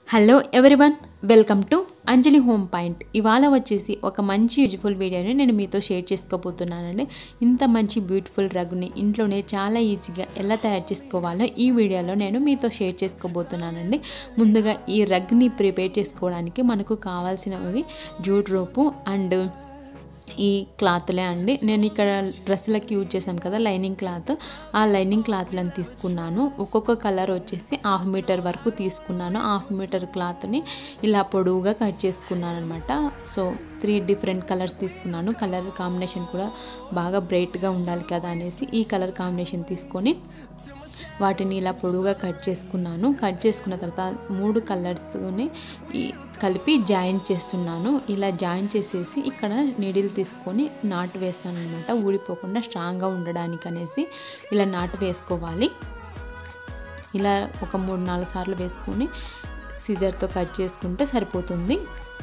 Hello everyone welcome to Anjali home point ఇవాళ వచ్చేసి ఒక మంచి యూజ్ఫుల్ వీడియోని నేను మీతో షేర్ చేసుకోబోతున్నానండి ఇంత మంచి బ్యూటిఫుల్ రగ్ని ఇంట్లోనే చాలా ఈజీగా ఎలా తయారు చేసుకోవాలో ఈ వీడియోలో నేను మీతో షేర్ చేసుకోబోతున్నానండి ముందుగా ఈ రగ్ని ప్రిపేర్ చేసుకోవడానికి మనకు కావాల్సినవి జూట్ రోపు అండ్ ఈ క్లాత్లే అండి నేను ఇక్కడ డ్రెస్సులకి యూజ్ చేశాను కదా లైనింగ్ క్లాత్ ఆ లైనింగ్ క్లాత్లను తీసుకున్నాను ఒక్కొక్క కలర్ వచ్చేసి హాఫ్ మీటర్ వరకు తీసుకున్నాను హాఫ్ మీటర్ క్లాత్ని ఇలా పొడవుగా కట్ చేసుకున్నాను అనమాట సో త్రీ డిఫరెంట్ కలర్స్ తీసుకున్నాను కలర్ కాంబినేషన్ కూడా బాగా బ్రైట్గా ఉండాలి కదా అనేసి ఈ కలర్ కాంబినేషన్ తీసుకొని వాటిని ఇలా పొడుగా కట్ చేసుకున్నాను కట్ చేసుకున్న తర్వాత మూడు కలర్స్ని ఈ కలిపి జాయిన్ చేస్తున్నాను ఇలా జాయిన్ చేసేసి ఇక్కడ నీడిల్ తీసుకొని నాటు వేస్తాను అనమాట ఊడిపోకుండా స్ట్రాంగ్గా ఉండడానికి అనేసి ఇలా నాటు వేసుకోవాలి ఇలా ఒక మూడు నాలుగు సార్లు వేసుకొని సిజర్తో కట్ చేసుకుంటే సరిపోతుంది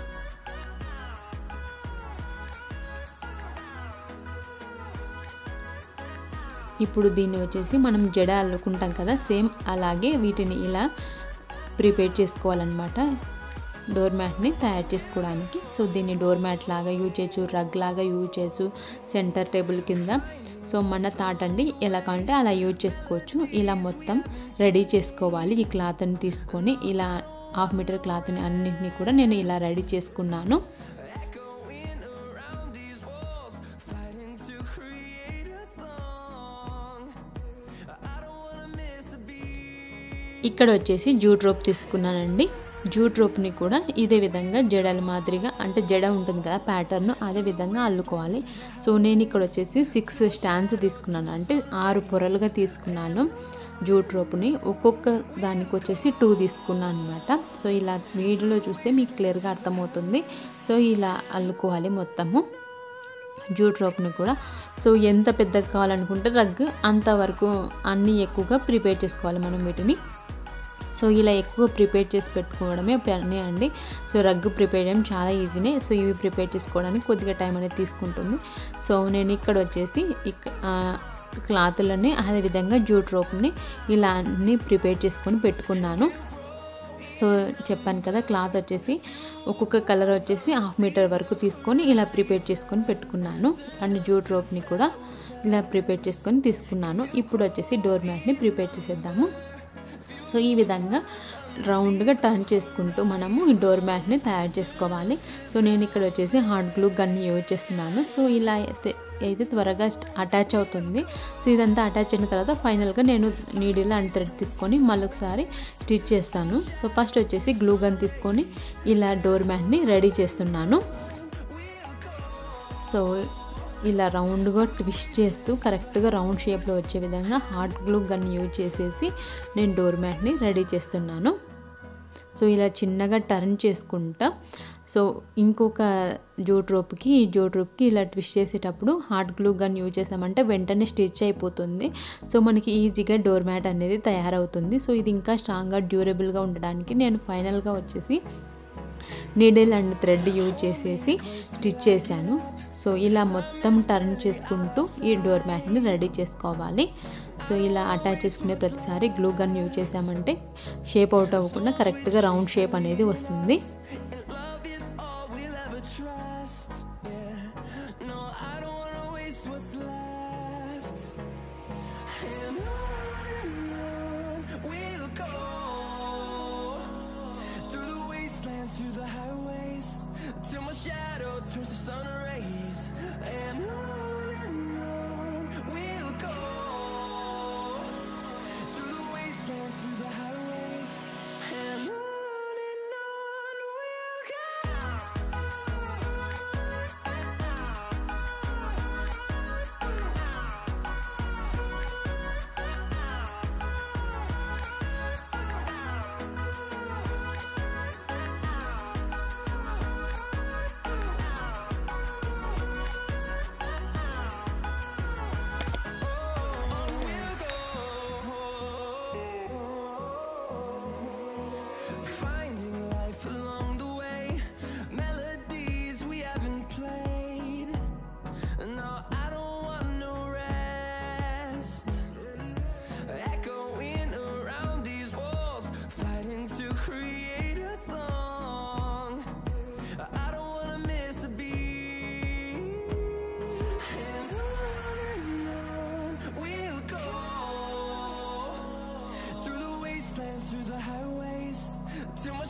ఇప్పుడు దీన్ని వచ్చేసి మనం జడ అల్లుకుంటాం కదా సేమ్ అలాగే వీటిని ఇలా ప్రిపేర్ చేసుకోవాలన్నమాట డోర్ మ్యాట్ని తయారు చేసుకోవడానికి సో దీన్ని డోర్ మ్యాట్ లాగా యూజ్ చేయొచ్చు రగ్ లాగా యూజ్ చేయొచ్చు సెంటర్ టేబుల్ కింద సో మన తాట్ అండి ఎలా కావాలంటే అలా యూజ్ చేసుకోవచ్చు ఇలా మొత్తం రెడీ చేసుకోవాలి ఈ క్లాత్ని తీసుకొని ఇలా హాఫ్ మీటర్ క్లాత్ని అన్నింటినీ కూడా నేను ఇలా రెడీ చేసుకున్నాను ఇక్కడ వచ్చేసి జూట్ రోప్ తీసుకున్నానండి జూట్ రోప్ని కూడా ఇదే విధంగా జడల మాదిరిగా అంటే జడ ఉంటుంది కదా ప్యాటర్న్ అదే విధంగా అల్లుకోవాలి సో నేను ఇక్కడ వచ్చేసి సిక్స్ స్టాండ్స్ తీసుకున్నాను అంటే ఆరు పొరలుగా తీసుకున్నాను జూట్ రోప్ని ఒక్కొక్క దానికి వచ్చేసి టూ తీసుకున్నాను అనమాట సో ఇలా వీడియోలో చూస్తే మీకు క్లియర్గా అర్థమవుతుంది సో ఇలా అల్లుకోవాలి మొత్తము జూట్ రోప్ని కూడా సో ఎంత పెద్దగా కావాలనుకుంటే రగ్ అంతవరకు అన్నీ ఎక్కువగా ప్రిపేర్ చేసుకోవాలి మనం వీటిని సో ఇలా ఎక్కువ ప్రిపేర్ చేసి పెట్టుకోవడమే పని అండి సో రగ్గు ప్రిపేర్ చేయడం చాలా ఈజీనే సో ఇవి ప్రిపేర్ చేసుకోవడానికి కొద్దిగా టైం అనేది తీసుకుంటుంది సో నేను ఇక్కడ వచ్చేసి ఇక క్లాతులని అదేవిధంగా జూట్ రోప్ని ఇలా అన్నీ ప్రిపేర్ చేసుకొని పెట్టుకున్నాను సో చెప్పాను కదా క్లాత్ వచ్చేసి ఒక్కొక్క కలర్ వచ్చేసి హాఫ్ మీటర్ వరకు తీసుకొని ఇలా ప్రిపేర్ చేసుకొని పెట్టుకున్నాను అండ్ జూట్ రోప్ని కూడా ఇలా ప్రిపేర్ చేసుకొని తీసుకున్నాను ఇప్పుడు వచ్చేసి డోర్ మ్యాట్ని ప్రిపేర్ చేసేద్దాము సో ఈ విధంగా రౌండ్గా టర్న్ చేసుకుంటూ మనము ఈ డోర్ మ్యాట్ని తయారు చేసుకోవాలి సో నేను ఇక్కడ వచ్చేసి హార్డ్ గ్లూ గన్ని యూజ్ చేస్తున్నాను సో ఇలా అయితే అయితే త్వరగా అటాచ్ అవుతుంది సో ఇదంతా అటాచ్ అయిన తర్వాత ఫైనల్గా నేను నీడిల్ అండ్ థ్రెడ్ తీసుకొని మళ్ళొకసారి స్టిచ్ చేస్తాను సో ఫస్ట్ వచ్చేసి గ్లూ గన్ తీసుకొని ఇలా డోర్ మ్యాట్ని రెడీ చేస్తున్నాను సో ఇలా రౌండ్గా ట్విస్ట్ చేస్తూ కరెక్ట్గా రౌండ్ షేప్లో వచ్చే విధంగా హాట్ గ్లూ గన్ యూజ్ చేసేసి నేను డోర్ మ్యాట్ని రెడీ చేస్తున్నాను సో ఇలా చిన్నగా టర్న్ చేసుకుంటా సో ఇంకొక జోట్ రోప్కి ఈ జోట్ రోప్కి ఇలా ట్విస్ట్ చేసేటప్పుడు హాట్ గ్లూ గన్ యూజ్ చేసామంటే వెంటనే స్టిచ్ అయిపోతుంది సో మనకి ఈజీగా డోర్ మ్యాట్ అనేది తయారవుతుంది సో ఇది ఇంకా స్ట్రాంగ్గా డ్యూరబుల్గా ఉండడానికి నేను ఫైనల్గా వచ్చేసి నీడిల్ అండ్ థ్రెడ్ యూజ్ చేసేసి స్టిచ్ చేశాను సో ఇలా మొత్తం టర్న్ చేసుకుంటూ ఈ డోర్ మ్యాట్ని రెడీ చేసుకోవాలి సో ఇలా అటాచ్ చేసుకునే ప్రతిసారి గ్లూ గన్ యూజ్ చేసామంటే షేప్ అవుట్ అవ్వకుండా కరెక్ట్గా రౌండ్ షేప్ అనేది వస్తుంది through the highways till my shadow turns to sun rays and on and on we'll go through the wastelands through the highways and on and on we'll go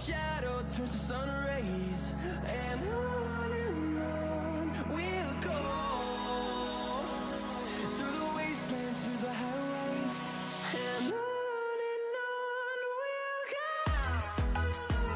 shadow turns to sun rays, and on and on we'll go through the wastelands, through the highways, and on and on we'll go.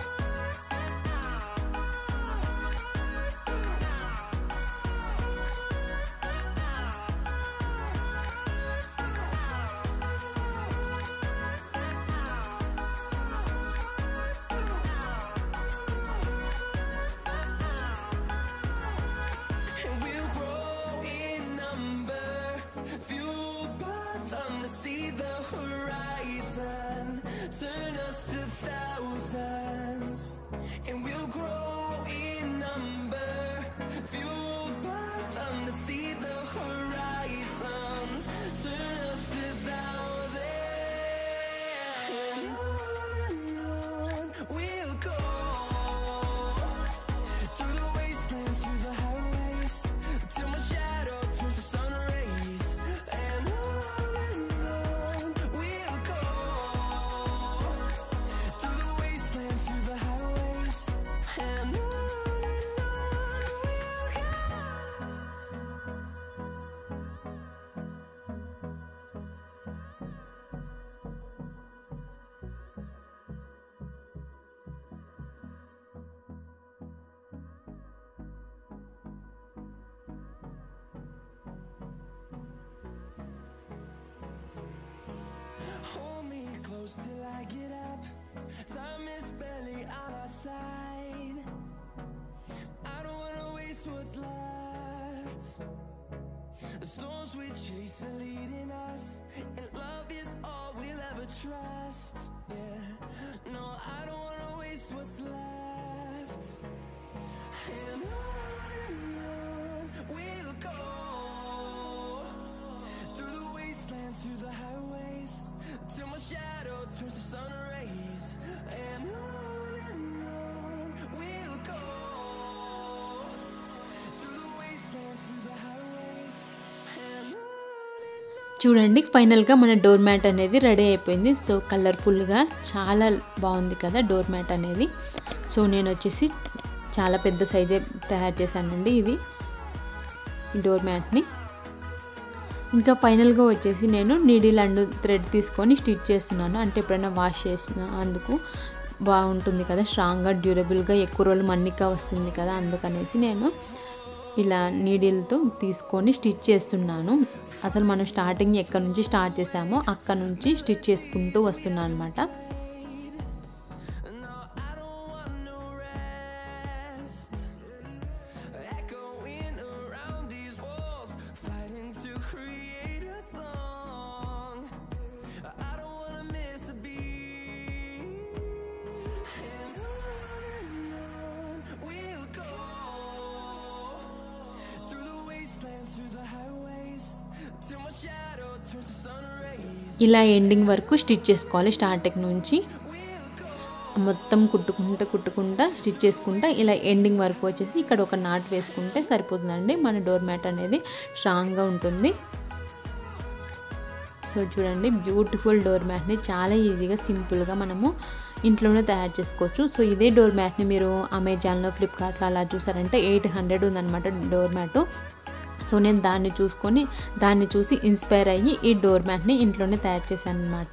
And we'll grow in number, fueled by them to see the horizon, turn us to thousands. And we'll grow in number, fueled by them to see the horizon, turn us to thousands. And on and on we'll go. Through the wastelands, through the highways, till my shadow turns to sun rays, and on and on we'll go. Through the wastelands, through the highways, and on and on we'll go. Hold me close till I get up. Time is barely on our side. I don't wanna waste what's left. The storms we chase are leading us, and love is all we'll ever trust. Yeah, no, I don't wanna waste what's left. And on and on we'll go through the wastelands, through the highways, till my shadow turns to sun rays, and on and on we'll go through the wastelands, through the highways, and on and on. చూడండి ఫైనల్గా మన door mat అనేది ready అయిపోయింది so కలర్ఫుల్గా చాలా బాగుంది కదా door mat అనేది సో నేను వచ్చేసి చాలా పెద్ద సైజే తయారు చేశానండి ఇది ఈ డోర్ మ్యాట్ని ఇంకా ఫైనల్గా వచ్చేసి నేను నీడిల్ అండ్ థ్రెడ్ తీసుకొని స్టిచ్ చేస్తున్నాను అంటే ఎప్పుడైనా వాష్ చేసిన అందుకు బాగుంటుంది కదా స్ట్రాంగ్గా డ్యూరబుల్గా ఎక్కువ రోజులు మన్నిక వస్తుంది కదా అందుకనేసి నేను ఇలా నీడిల్తో తీసుకొని స్టిచ్ చేస్తున్నాను అసలు మనం స్టార్టింగ్ ఎక్కడి నుంచి స్టార్ట్ చేసామో అక్కడ నుంచి స్టిచ్ చేసుకుంటూ వస్తున్నాను అనమాట No, I don't want no rest. Echoing around these walls, fighting to create a song. I don't wanna miss a beat. And on and on we'll go through the wastelands, through the highways, till my shadow turns to sun rays. ఇలా ఎండింగ్ వరకు stitch చేసుకోవాలి starting నుంచి మొత్తం కుట్టుకుంటా కుట్టుకుంటా stitch చేసుకుంటా ఇలా ఎండింగ్ వరకు వచ్చేసి ఇక్కడ ఒక నాట్ వేసుకుంటే సరిపోతుందండి మన డోర్ మ్యాట్ అనేది స్ట్రాంగ్గా ఉంటుంది సో చూడండి బ్యూటిఫుల్ డోర్ మ్యాట్ని చాలా ఈజీగా సింపుల్గా మనము ఇంట్లోనే తయారు చేసుకోవచ్చు సో ఇదే డోర్ మ్యాట్ని మీరు అమెజాన్లో ఫ్లిప్కార్ట్లో అలా చూసారంటే ఎయిట్ హండ్రెడ్ ఉందన్నమాట డోర్ మ్యాట్ సో నేను దాన్ని చూసుకొని దాన్ని చూసి ఇన్స్పైర్ అయ్యి ఈ డోర్ మ్యాట్ని ఇంట్లోనే తయారు చేశాను అనమాట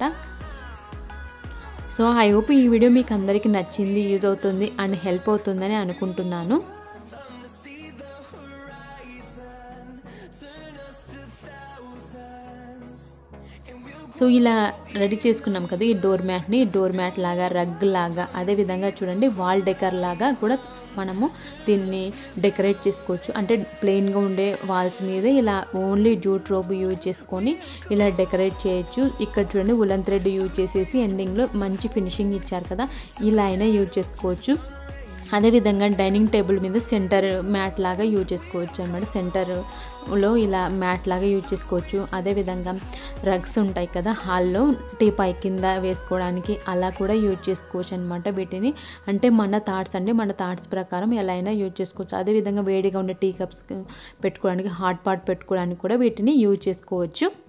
సో ఐ హోప్ ఈ వీడియో మీకు అందరికీ నచ్చింది యూజ్ అవుతుంది అండ్ హెల్ప్ అవుతుందని అనుకుంటున్నాను Them to see the horizon, turn us to thousands, and we'll so ఇలా రెడీ చేసుకున్నాం కదా ఈ డోర్ మ్యాట్ని డోర్ మ్యాట్ లాగా రగ్ లాగా అదేవిధంగా చూడండి వాల్ డెకర్ లాగా కూడా మనము దీన్ని డెకరేట్ చేసుకోవచ్చు అంటే ప్లెయిన్గా ఉండే వాల్స్ మీద ఇలా ఓన్లీ జూట్ రోబ్ యూజ్ చేసుకొని ఇలా డెకరేట్ చేయొచ్చు ఇక్కడ చూడండి ఉలన్ థ్రెడ్ యూజ్ చేసేసి ఎండింగ్లో మంచి ఫినిషింగ్ ఇచ్చారు కదా ఇలా అయినా యూజ్ చేసుకోవచ్చు అదేవిధంగా డైనింగ్ టేబుల్ మీద సెంటర్ మ్యాట్ లాగా యూజ్ చేసుకోవచ్చు అనమాట సెంటర్లో ఇలా మ్యాట్ లాగా యూజ్ చేసుకోవచ్చు అదేవిధంగా రగ్స్ ఉంటాయి కదా హాల్లో టీపాయ్ కింద వేసుకోవడానికి అలా కూడా యూజ్ చేసుకోవచ్చు అనమాట వీటిని అంటే మన థాట్స్ అండి మన థాట్స్ ప్రకారం ఎలా అయినా యూజ్ చేసుకోవచ్చు అదేవిధంగా వేడిగా ఉండే టీ కప్స్ పెట్టుకోవడానికి హాట్ పాట్ పెట్టుకోవడానికి కూడా వీటిని యూజ్ చేసుకోవచ్చు